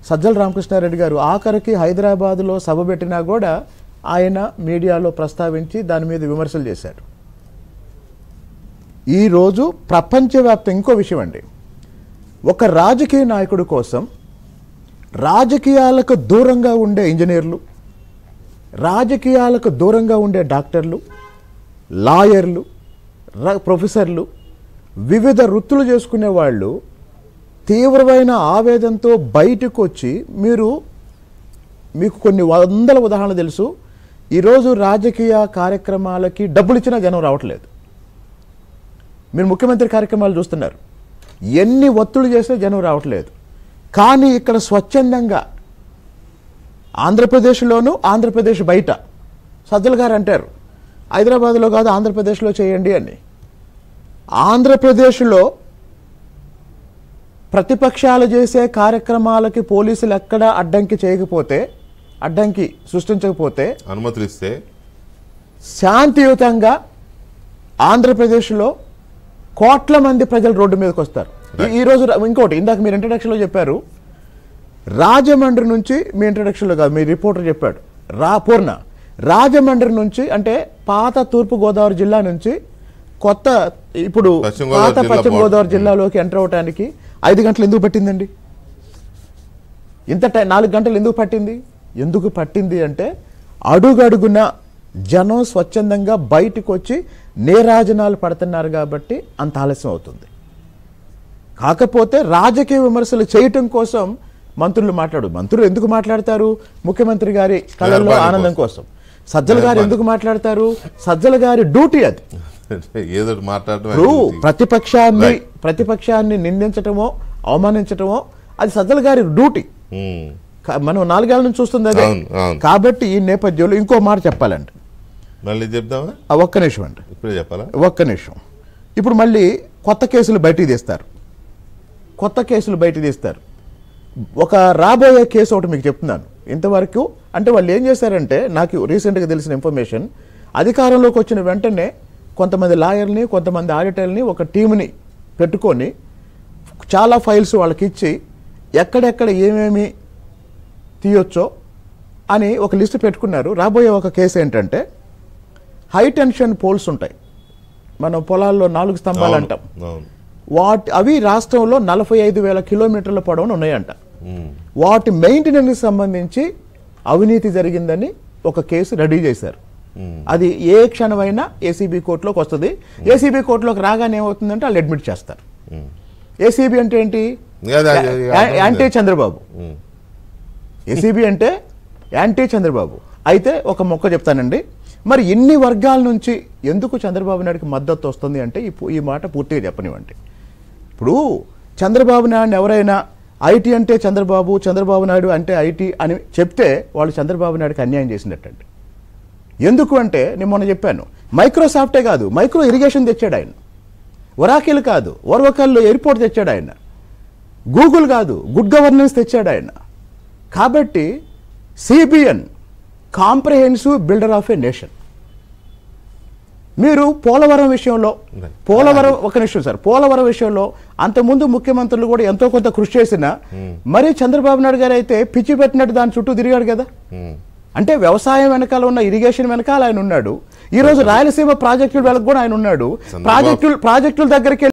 సజ్జల రామకృష్ణారెడ్డి గారు ఆఖరికి హైదరాబాద్లో సభ పెట్టినా కూడా ఆయన మీడియాలో ప్రస్తావించి దాని మీద విమర్శలు చేశారు ఈరోజు ప్రపంచవ్యాప్త ఇంకో విషయం అండి ఒక రాజకీయ నాయకుడి కోసం రాజకీయాలకు దూరంగా ఉండే ఇంజనీర్లు రాజకీయాలకు దూరంగా ఉండే డాక్టర్లు లాయర్లు ర- ప్రొఫెసర్లు వివిధ వృత్తులు చేసుకునే వాళ్ళు తీవ్రమైన ఆవేదనతో బయటకు వచ్చి మీరు మీకు కొన్ని వందల ఉదాహరణలు తెలుసు ఈరోజు రాజకీయ కార్యక్రమాలకి డబ్బులు ఇచ్చినా జనం రావట్లేదు మీరు ముఖ్యమంత్రి కార్యక్రమాలు చూస్తున్నారు ఎన్ని ఒత్తులు చేసినా జనం రావట్లేదు కానీ ఇక్కడ స్వచ్ఛందంగా ఆంధ్రప్రదేశ్లోను ఆంధ్రప్రదేశ్ బయట సజ్జల గారు అంటారు హైదరాబాద్లో కాదు ఆంధ్రప్రదేశ్లో చేయండి అని ఆంధ్రప్రదేశ్లో ప్రతిపక్షాలు చేసే కార్యక్రమాలకి పోలీసులు ఎక్కడ అడ్డంకి చేయకపోతే అడ్డంకి సృష్టించకపోతే అనుమతులు ఇస్తే శాంతియుతంగా ఆంధ్రప్రదేశ్లో కోట్ల మంది ప్రజలు రోడ్డు మీదకి వస్తారు ఈ- ఈ రోజు ర- ఇంకోటి ఇందాక మీరు ఇంట్రడక్షన్లో చెప్పారు రాజమండ్రి నుంచి మీ ఇంట్రడక్షన్లో కాదు మీ రిపోర్టర్ చెప్పాడు రా పూర్ణ రాజమండ్రి నుంచి అంటే పాత తూర్పు గోదావరి జిల్లా నుంచి కొత్త ఇప్పుడు పశ్చిమ గోదావరి పాత జిల్లా పశ్చిమ border. గోదావరి జిల్లాలోకి ఎంటర్ అవడానికి ఐదు గంటలు ఎందుకు పట్టిందండి ఇంత టైం నాలుగు గంటలు ఎందుకు పట్టింది ఎందుకు పట్టింది అంటే అడుగడుగున జనం స్వచ్ఛందంగా బయటకు వచ్చి నేరాజనాలు పడుతున్నారు కాబట్టి అంత ఆలస్యం అవుతుంది కాకపోతే రాజకీయ విమర్శలు చేయటం కోసం మంత్రులు మాట్లాడు మంత్రులు ఎందుకు మాట్లాడతారు ముఖ్యమంత్రి గారి కళల్లో మెహర్బానీ ఆనందం కోసం. కోసం సజ్జల గారు మెహర్బానీ. ఎందుకు మాట్లాడతారు సజ్జల గారి డ్యూటీ అది ఏదో ఒకటి మాట్లాడటం ఇప్పుడు అనేది ప్రతిపక్షాన్ని Right. ప్రతిపక్షాన్ని నిందించటమో అవమానించటమో అది సజ్జల గారి డ్యూటీ ఉమ్. కా- మనం నాలుగేళ్ల నుంచి చూస్తుంది అదే అవును, అవును. కాబట్టి ఈ నేపథ్యంలో ఇంకో మాట చెప్పాలండి మళ్ళీ చెప్దామా ఆ ఒక్క నిమిషం అండి ఇప్పుడే చెప్పాలా ఒక్క నిమిషం ఇప్పుడు మళ్ళీ కొత్త కేసులు బయటికి తీస్తారు కొత్త కేసులు బయటికి తీస్తారు ఒక రాబోయే కేసు ఒకటి మీకు చెప్తున్నాను ఇంతవరకు అంటే వాళ్ళు ఏం చేశారంటే నాకు రీసెంట్గా తెలిసిన ఇన్ఫర్మేషన్ అధికారంలోకి వచ్చిన వెంటనే కొంతమంది లాయర్ని కొంతమంది ఆడిటర్ని ఒక టీంని పెట్టుకొని చాలా ఫైల్స్ వాళ్ళకి ఇచ్చి ఎక్కడెక్కడ ఏమేమి తీయొచ్చో అని ఒక లిస్ట్ పెట్టుకున్నారు రాబోయే ఒక కేసు ఏంటంటే హై టెన్షన్ పోల్స్ ఉంటాయి మనం పొలాల్లో నాలుగు స్తంభాలు అవును, అంటాం అవును వాటి అవి రాష్ట్రంలో నలభై ఐదు వేల కిలోమీటర్ల పొడవున ఉన్నాయంట ఉమ్. వాటి మెయింటెనెన్స్ సంబంధించి అవినీతి జరిగిందని ఒక కేసు రెడీ చేశారు ఉమ్. అది ఏ క్షణమైనా ఏసీబీ కోర్టులోకి వస్తుంది ఏసీబీ కోర్టులోకి రాగానే ఏమవుతుందంటే వాళ్ళు అడ్మిట్ చేస్తారు ఉమ్. ఏసీబీ అంటే ఏంటి అది- అది- అది- యా- యాంటీ చంద్రబాబు ఉమ్. ఏసీబీ అంటే యాంటీ చంద్రబాబు అయితే ఒక మొక్క చెప్తానండి మరి ఇన్ని వర్గాల నుంచి ఎందుకు చంద్రబాబు నాయుడుకి మద్దతు వస్తుంది అంటే ఈ పు- ఈ మాట పూర్తిగా చెప్పనివ్వండి ఇప్పుడు చంద్రబాబు నాయుడు ఎవరైనా ఐటీ అంటే చంద్రబాబు చంద్రబాబు నాయుడు అంటే ఐటీ అని చెప్తే వాళ్ళు చంద్రబాబు నాయుడుకి అన్యాయం చేసినట్టండి ఎందుకు అంటే నేను మొన్న చెప్పాను మైక్రోసాఫ్టే కాదు మైక్రో ఇరిగేషన్ తెచ్చాడు ఆయన ఒరాకిల్ కాదు ఓర్వకల్లో ఎయిర్పోర్ట్ తెచ్చాడు ఆయన గూగుల్ కాదు గుడ్ గవర్నెన్స్ తెచ్చాడు ఆయన కాబట్టి CBN comprehensive builder of a nation మీరు పోలవరం విషయంలో పోలవరం ఒక నిమిషం సార్ పోలవరం విషయంలో అంతకుముందు ముఖ్యమంత్రులు కూడా ఎంతో కొంత కృషి చేసినా మరి చంద్రబాబు నాయుడు గారు అయితే పిచ్చి పెట్టినట్టు దాని చుట్టూ తిరిగాడు కదా ఉమ్. అంటే వ్యవసాయం వెనకాల ఉన్న ఇరిగేషన్ వెనకాల ఆయన ఉన్నాడు ఈ రోజు రాయలసీమ ప్రాజెక్టుల వెనక కూడా ఆయన ఉన్నాడు ప్రాజెక్టులు ప్రాజెక్టుల దగ్గరికి